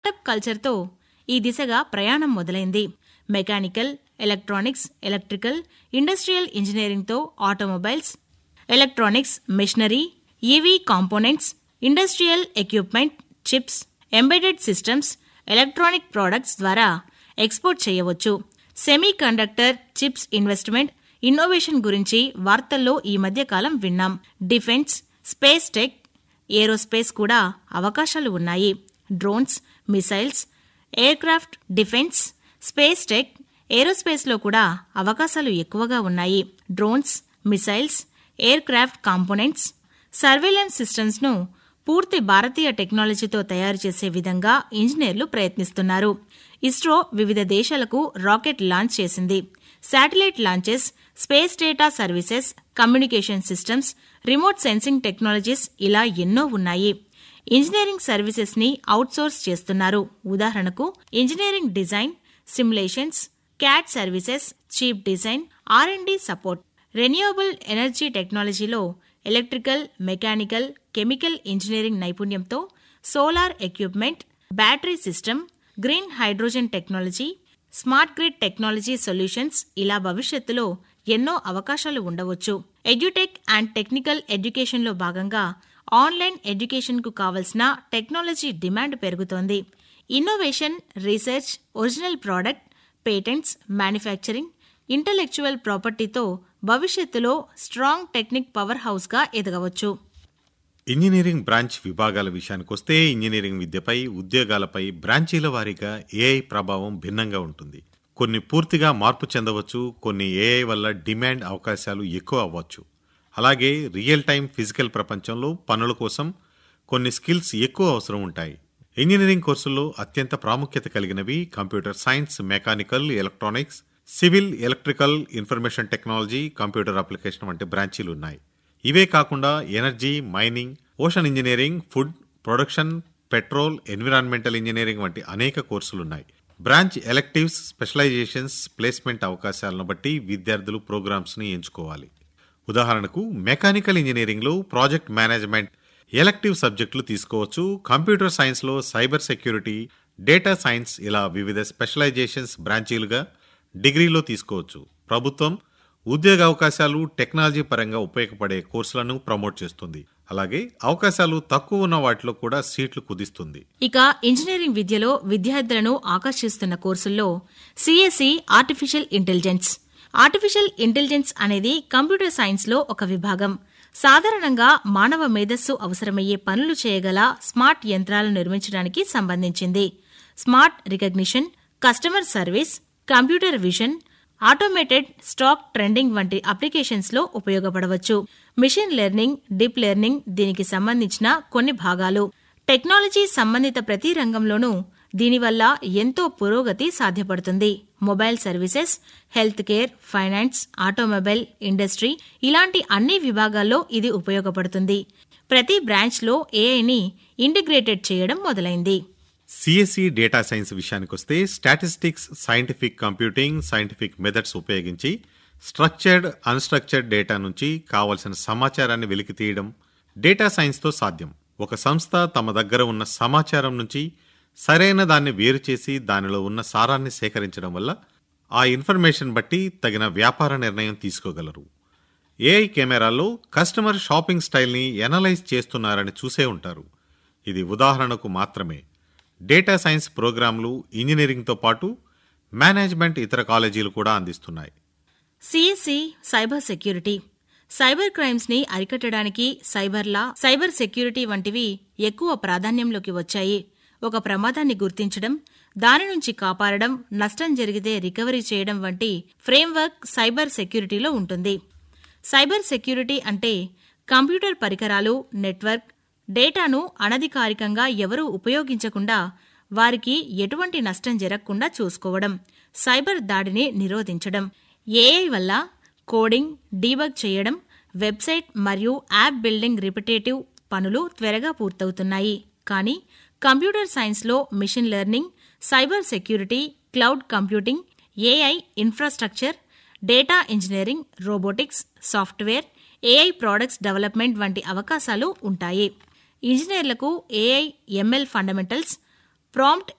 startup కల్చర్తో ఈ దిశగా ప్రయాణం మొదలైంది మెకానికల్ ఎలక్ట్రానిక్స్ ఎలక్ట్రికల్ ఇండస్ట్రియల్ ఇంజనీరింగ్తో automobiles electronics machinery EV components industrial equipment chips embedded systems electronic products ద్వారా ఎక్స్పోర్ట్ చేయవచ్చు semiconductor chips investment innovation గురించి వార్తల్లో ఈ మధ్య కాలం విన్నాం డిఫెన్స్ స్పేస్ టెక్ ఏరోస్పేస్ కూడా అవకాశాలు ఉన్నాయి drones missiles aircraft defence space tech ఏరోస్పేస్లో కూడా అవకాశాలు ఎక్కువగా ఉన్నాయి drones missiles aircraft components surveillance సిస్టమ్స్ను పూర్తి భారతీయ టెక్నాలజీతో తయారు చేసే విధంగా ఇంజనీర్లు ప్రయత్నిస్తున్నారు ఇస్రో వివిధ దేశాలకు రాకెట్ లాంచ్ చేసింది satellite launches space data services communication systems remote sensing technologies ఇలా ఎన్నో ఉన్నాయి ఇంజనీరింగ్ సర్వీసెస్ ని అవుట్సోర్స్ చేస్తున్నారు ఉదాహరణకు engineering design simulations CAD services chip design R and D support renewable energy టెక్నాలజీలో ఎలక్ట్రికల్ మెకానికల్ కెమికల్ ఇంజనీరింగ్ నైపుణ్యంతో solar equipment battery system green hydrogen technology smart grid technology solutions ఇలా భవిష్యత్తులో ఎన్నో అవకాశాలు ఉండవచ్చు ఎడ్యుటెక్ అండ్ టెక్నికల్ ఎడ్యుకేషన్లో భాగంగా online ఎడ్యుకేషన్కు కావలసిన టెక్నాలజీ డిమాండ్ పెరుగుతోంది innovation research original product patents manufacturing intellectual ప్రాపర్టీతో భవిష్యత్తులో స్ట్రాంగ్ టెక్నిక్ పవర్ హౌస్గా ఎదగవచ్చు ఇంజనీరింగ్ బ్రాంచ్ విభాగాల విషయానికొస్తే ఇంజనీరింగ్ విద్యపై ఉద్యోగాలపై బ్రాంచీల వారీగా ఏఐ ప్రభావం భిన్నంగా ఉంటుంది కొన్ని పూర్తిగా మార్పు చెందవచ్చు కొన్ని ఏఐ వల్ల డిమాండ్ అవకాశాలు ఎక్కువ అవ్వచ్చు అలాగే రియల్ టైం ఫిజికల్ ప్రపంచంలో పనుల కోసం కొన్ని స్కిల్స్ ఎక్కువ అవసరం ఉంటాయి ఇంజనీరింగ్ కోర్సుల్లో అత్యంత ప్రాముఖ్యత కలిగినవి computer science mechanical electronics civil electrical information technology computer application వంటి బ్రాంచీలు ఉన్నాయి ఇవే కాకుండా energy mining ocean engineering food production petrol environmental engineering వంటి అనేక కోర్సులున్నాయి బ్రాంచ్ ఎలెక్టివ్స్ స్పెషలైజేషన్స్ ప్లేస్మెంట్ అవకాశాలను బట్టి విద్యార్థులు ప్రోగ్రామ్స్ ని ఎంచుకోవాలి ఉదాహరణకు మెకానికల్ ఇంజనీరింగ్లో ప్రాజెక్ట్ మేనేజ్మెంట్ ఎలెక్టివ్ సబ్జెక్టులు తీసుకోవచ్చు కంప్యూటర్ సైన్స్లో సైబర్ సెక్యూరిటీ డేటా సైన్స్ ఇలా వివిధ స్పెషలైజేషన్స్ బ్రాంచీలుగా డిగ్రీలో తీసుకోవచ్చు ప్రభుత్వం ఉద్యోగ అవకాశాలు టెక్నాలజీ పరంగా ఉపయోగపడే కోర్సులను ప్రమోట్ చేస్తుంది అలాగే అవకాశాలు తక్కువ ఉన్న వాటిలో కూడా సీట్లు కుదిస్తుంది ఇక ఇంజనీరింగ్ విద్యలో విద్యార్థులను ఆకర్షిస్తున్న కోర్సుల్లో CSC artificial intelligence artificial intelligence అనేది కంప్యూటర్ సైన్స్లో ఒక విభాగం సాధారణంగా మానవ మేధస్సు అవసరమయ్యే పనులు చేయగల స్మార్ట్ యంత్రాలను నిర్మించడానికి సంబంధించింది smart recognition customer service computer vision automated stock trending వంటి అప్లికేషన్స్లో ఉపయోగపడవచ్చు మిషన్ లెర్నింగ్ డీప్ లెర్నింగ్ దీనికి సంబంధించిన కొన్ని భాగాలు టెక్నాలజీ సంబంధిత ప్రతి రంగంలోనూ దీనివల్ల ఎంతో పురోగతి సాధ్యపడుతుంది mobile services health care finance automobile industry ఇలాంటి అన్ని విభాగాల్లో ఇది ఉపయోగపడుతుంది ప్రతి బ్రాంచ్లో ఏఐని ఇంటిగ్రేటెడ్ చేయడం మొదలైంది సిఎస్సి డేటా సైన్స్ విషయానికొస్తే statistics scientific computing scientific methods ఉపయోగించి స్ట్రక్చర్డ్ అన్స్ట్రక్చర్డ్ డేటా నుంచి కావలసిన సమాచారాన్ని వెలికి తీయడం డేటా సైన్స్తో సాధ్యం ఒక సంస్థ తమ దగ్గర ఉన్న సమాచారం నుంచి సరైన దాన్ని వేరు చేసి దానిలో ఉన్న సారాన్ని సేకరించడం వల్ల ఆ ఇన్ఫర్మేషన్ బట్టి తగిన వ్యాపార నిర్ణయం తీసుకోగలరు ఏఐ కెమెరాల్లో కస్టమర్ షాపింగ్ స్టైల్ని ఎనలైజ్ చేస్తున్నారని చూసే ఉంటారు ఇది ఉదాహరణకు మాత్రమే డేటా సైన్స్ ప్రోగ్రాంలు ఇంజనీరింగ్తో పాటు మేనేజ్మెంట్ ఇతర కాలేజీలు కూడా అందిస్తున్నాయి CSC cyber security cyber crimes ని అరికట్టడానికి సైబర్ లా సైబర్ సెక్యూరిటీ వంటివి ఎక్కువ ప్రాధాన్యంలోకి వచ్చాయి ఒక ప్రమాదాన్ని గుర్తించడం దాని నుంచి కాపాడడం నష్టం జరిగితే రికవరీ చేయడం వంటి ఫ్రేమ్వర్క్ సైబర్ సెక్యూరిటీలో ఉంటుంది సైబర్ సెక్యూరిటీ అంటే కంప్యూటర్ పరికరాలు నెట్వర్క్ డేటాను అనధికారికంగా ఎవరూ ఉపయోగించకుండా వారికి ఎటువంటి నష్టం జరగకుండా చూసుకోవడం సైబర్ దాడిని నిరోధించడం ఏఐ వల్ల కోడింగ్ డీబగ్ చేయడం వెబ్సైట్ మరియు యాప్ బిల్డింగ్ రిపిటేటివ్ పనులు త్వరగా పూర్తవుతున్నాయి కానీ కంప్యూటర్ సైన్స్లో machine learning cyber security cloud computing AI infrastructure data engineering robotics software AI products development వంటి అవకాశాలు ఉంటాయి ఇంజనీర్లకు ఏఐ ఎంఎల్ ఫండమెంటల్స్ ప్రాంప్ట్